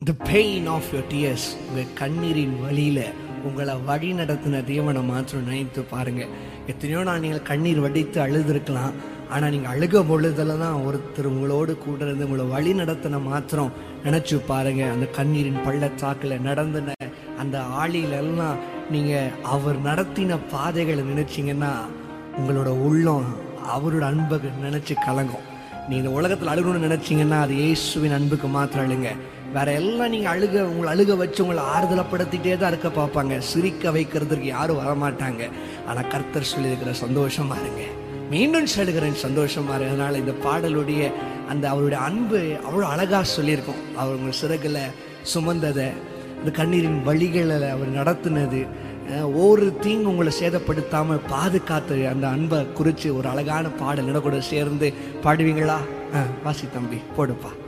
the pain of your tears உங்கள் கண்ணீரின் வழியில் உங்களை வழி நடத்தின தேவனை மாத்திரம் நினைத்து பாருங்க எத்தனையோ நான் நீங்கள் கண்ணீர் வடித்து அழுதுருக்கலாம் ஆனால் நீங்கள் அழுக பொழுதுல தான் ஒருத்தர் உங்களோடு கூட இருந்து உங்களை வழி நடத்தின மாத்திரம் நினச்சி பாருங்க அந்த கண்ணீரின் பள்ளத்தாக்கில் நடந்தின அந்த ஆளிலெல்லாம் நீங்கள் அவர் நடத்தின பாதைகளை நினைச்சீங்கன்னா உங்களோட உள்ளம் அவரோட அன்பை நினச்சி கலங்கும் நீ இந்த உலகத்தில் அழுகணும்னு நினைச்சீங்கன்னா அது இயேசுவின் அன்புக்கு மாத்திரம் அழுங்க வேற எல்லாம் நீங்க அழுக உங்களை அழுக வச்சு உங்களை ஆறுதலப்படுத்திட்டே தான் இருக்க பார்ப்பாங்க சிரிக்க வைக்கிறதுக்கு யாரும் வரமாட்டாங்க ஆனா கர்த்தர் சொல்லியிருக்கிற சந்தோஷமா இருங்க மீண்டும் சொல்லுகிறேன் சந்தோஷமா இருங்க அதனால இந்த பாடலுடைய அந்த அவருடைய அன்பு அவ்வளோ அழகா சொல்லியிருக்கோம் அவர் உங்கள் சிறகுல சுமந்ததை இந்த கண்ணீரின் வழிகளை அவர் நடத்தினது அஹ், ஒரு தீங்கு உங்களை சேதப்படுத்தாம பாதுகாத்து அந்த அன்பை குறித்து ஒரு அழகான பாடல் கூட சேர்ந்து பாடுவீங்களா ஆ, வாசி தம்பி போடுப்பா